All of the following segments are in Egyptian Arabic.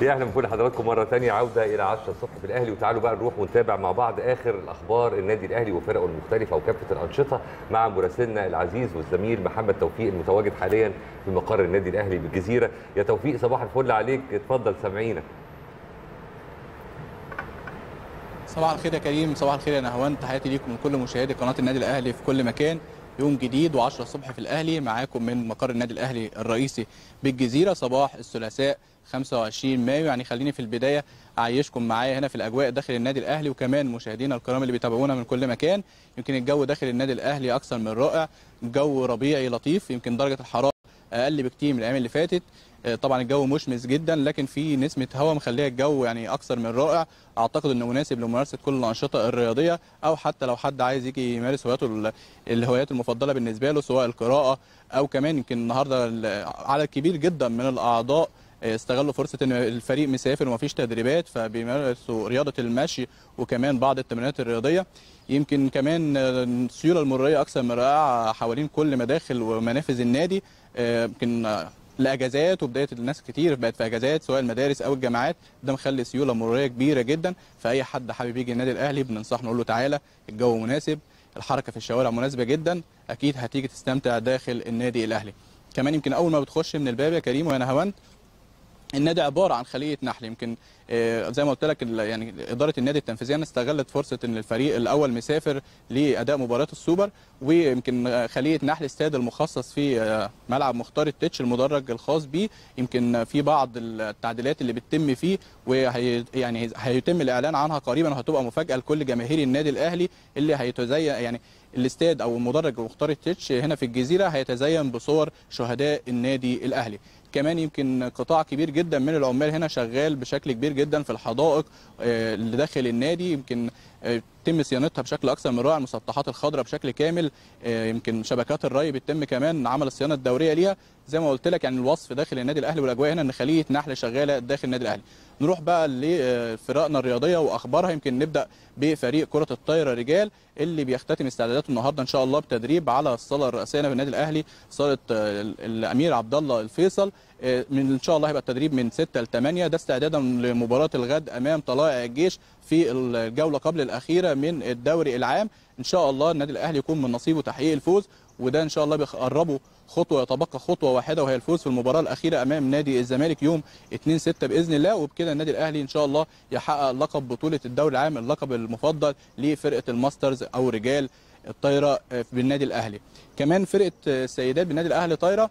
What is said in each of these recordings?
يا اهلا بكل حضراتكم مره ثانيه عوده الى 10 الصبح في الاهلي وتعالوا بقى نروح ونتابع مع بعض اخر الاخبار النادي الاهلي وفرقه المختلفه وكافه الانشطه مع مراسلنا العزيز والزميل محمد توفيق المتواجد حاليا في مقر النادي الاهلي بالجزيره يا توفيق صباح الفل عليك اتفضل سامعينا صباح الخير يا كريم صباح الخير يا نهوان تحياتي ليكم من كل مشاهدي قناه النادي الاهلي في كل مكان يوم جديد و10 الصبح في الاهلي معاكم من مقر النادي الاهلي الرئيسي بالجزيره صباح الثلاثاء 25 مايو يعني خليني في البدايه اعيشكم معايا هنا في الاجواء داخل النادي الاهلي وكمان مشاهدينا الكرام اللي بيتابعونا من كل مكان يمكن الجو داخل النادي الاهلي اكثر من رائع جو ربيعي لطيف يمكن درجه الحراره اقل بكتير من الايام اللي فاتت طبعا الجو مشمس جدا لكن في نسمه هواء مخليه الجو يعني اكثر من رائع اعتقد انه مناسب لممارسه كل الانشطه الرياضيه او حتى لو حد عايز يجي يمارس هواياته الهوايات المفضله بالنسبه له سواء القراءه او كمان يمكن النهارده عدد كبير جدا من الاعضاء استغلوا فرصه ان الفريق مسافر ومفيش تدريبات فبيمارسوا رياضه المشي وكمان بعض التمرينات الرياضيه يمكن كمان السيوله المروريه اكثر من رائعه حوالين كل مداخل ومنافذ النادي يمكن الاجازات وبدايه الناس كتير بقت في اجازات سواء المدارس او الجامعات ده مخلي سيوله مروريه كبيره جدا فاي حد حابب يجي النادي الاهلي بننصح نقول له تعالى الجو مناسب الحركه في الشوارع مناسبه جدا اكيد هتيجي تستمتع داخل النادي الاهلي كمان يمكن اول ما بتخش من الباب يا كريم ويا نهاوند النادي عباره عن خليه نحل يمكن زي ما قلت لك يعني اداره النادي التنفيذيه استغلت فرصه ان الفريق الاول مسافر لاداء مباراه السوبر ويمكن خليه نحل استاد المخصص في ملعب مختار التتش المدرج الخاص به يمكن في بعض التعديلات اللي بتتم فيه وهي يعني هيتم الاعلان عنها قريبا وهتبقى مفاجاه لكل جماهير النادي الاهلي اللي هيتزين يعني الاستاد او المدرج مختار التتش هنا في الجزيره هيتزين بصور شهداء النادي الاهلي كمان يمكن قطاع كبير جدا من العمال هنا شغال بشكل كبير جدا في الحدائق اللي داخل النادي يمكن تم صيانتها بشكل اكثر من رائع المسطحات الخضراء بشكل كامل يمكن شبكات الري بيتم كمان عمل الصيانه الدوريه ليها زي ما قلت لك يعني الوصف داخل النادي الاهلي والاجواء هنا ان خليه نحل شغاله داخل النادي الاهلي نروح بقى لفرقنا الرياضيه واخبارها يمكن نبدا بفريق كره الطايره رجال اللي بيختتم استعداداته النهارده ان شاء الله بتدريب على الصاله الرئيسيه في النادي الاهلي صاله الامير عبد الله الفيصل من ان شاء الله هيبقى التدريب من 6 ل 8 ده استعدادا لمباراه الغد امام طلائع الجيش في الجوله قبل الاخيره من الدوري العام ان شاء الله النادي الاهلي يكون من نصيبه تحقيق الفوز وده ان شاء الله بيقربوا خطوه يتبقى خطوه واحده وهي الفوز في المباراه الاخيره امام نادي الزمالك يوم 2 6 باذن الله وبكده النادي الاهلي ان شاء الله يحقق لقب بطوله الدوري العام اللقب المفضل لفرقه الماسترز او رجال الطايره بالنادي الاهلي كمان فرقه السيدات بالنادي الاهلي طايره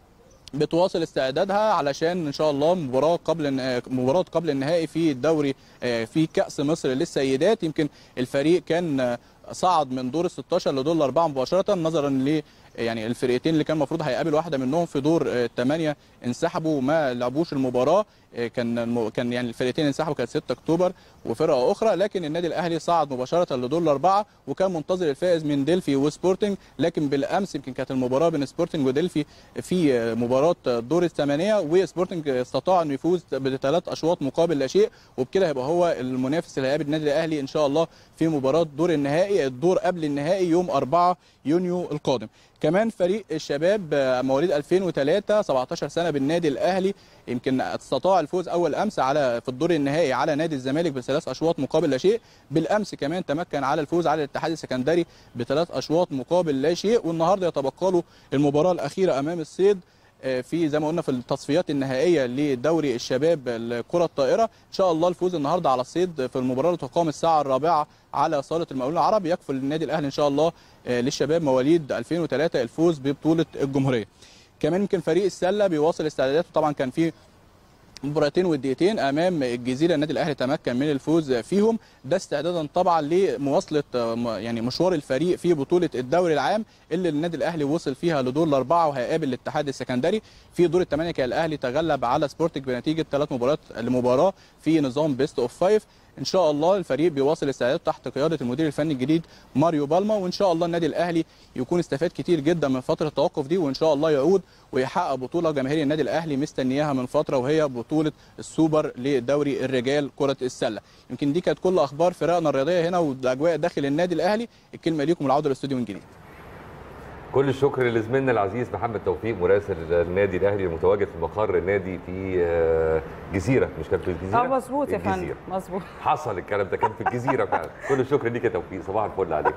بتواصل استعدادها علشان ان شاء الله مباراه قبل مباراه قبل النهائي في الدوري في كاس مصر للسيدات يمكن الفريق كان صعد من دور ال 16 لدور الاربعه مباشره نظرا ل يعني الفرقتين اللي كان المفروض هيقابل واحده منهم في دور الثمانيه انسحبوا ما لعبوش المباراه كان كان يعني الفرقتين انسحبوا كانت 6 اكتوبر وفرقه اخرى لكن النادي الاهلي صعد مباشره لدور الاربعه وكان منتظر الفائز من ديلفي وسبورتنج لكن بالامس يمكن كانت المباراه بين سبورتنج وديلفي في مباراه دور الثمانيه وسبورتنج استطاع انه يفوز بثلاث اشواط مقابل لا شيء وبكده هيبقى هو المنافس اللي هيقابل النادي الاهلي ان شاء الله في مباراه دور النهائي الدور قبل النهائي يوم 4 يونيو القادم كمان فريق الشباب مواليد 2003 17 سنه بالنادي الاهلي يمكن استطاع الفوز اول امس على في الدور النهائي على نادي الزمالك بثلاث اشواط مقابل لا شيء بالامس كمان تمكن على الفوز على الاتحاد السكندري بثلاث اشواط مقابل لا شيء والنهارده يتبقى له المباراه الاخيره امام الصيد في زي ما قلنا في التصفيات النهائيه لدوري الشباب الكره الطائره ان شاء الله الفوز النهارده على الصيد في المباراه اللي تقام الساعه الرابعه على صاله المقاولون العرب يكفل النادي الاهلي ان شاء الله للشباب مواليد 2003 الفوز ببطوله الجمهوريه كمان يمكن فريق السله بيواصل استعداداته طبعا كان في مباراتين وديتين امام الجزيره النادي الاهلي تمكن من الفوز فيهم ده استعدادا طبعا لمواصله يعني مشوار الفريق في بطوله الدوري العام اللي النادي الاهلي وصل فيها لدور الاربعه وهيقابل الاتحاد السكندري في دور الثمانيه كان الاهلي تغلب على سبورتنج بنتيجه ثلاث مباريات لمباراه في نظام بيست اوف فايف ان شاء الله الفريق بيواصل استعداده تحت قياده المدير الفني الجديد ماريو بالما وان شاء الله النادي الاهلي يكون استفاد كتير جدا من فتره التوقف دي وان شاء الله يعود ويحقق بطوله جماهير النادي الاهلي مستنياها من فتره وهي بطوله السوبر لدوري الرجال كره السله يمكن دي كانت كل اخبار فرقنا الرياضيه هنا والاجواء داخل النادي الاهلي الكلمه ليكم العوده للاستوديو من جديد كل الشكر لزميلنا العزيز محمد توفيق مراسل النادي الاهلي المتواجد في مقر النادي في الجزيره مش كان في الجزيره اه مظبوط يا فندم الجزيرة. مظبوط حصل الكلام ده كان في الجزيره فعلا كل الشكر ليك يا توفيق صباح الفل عليك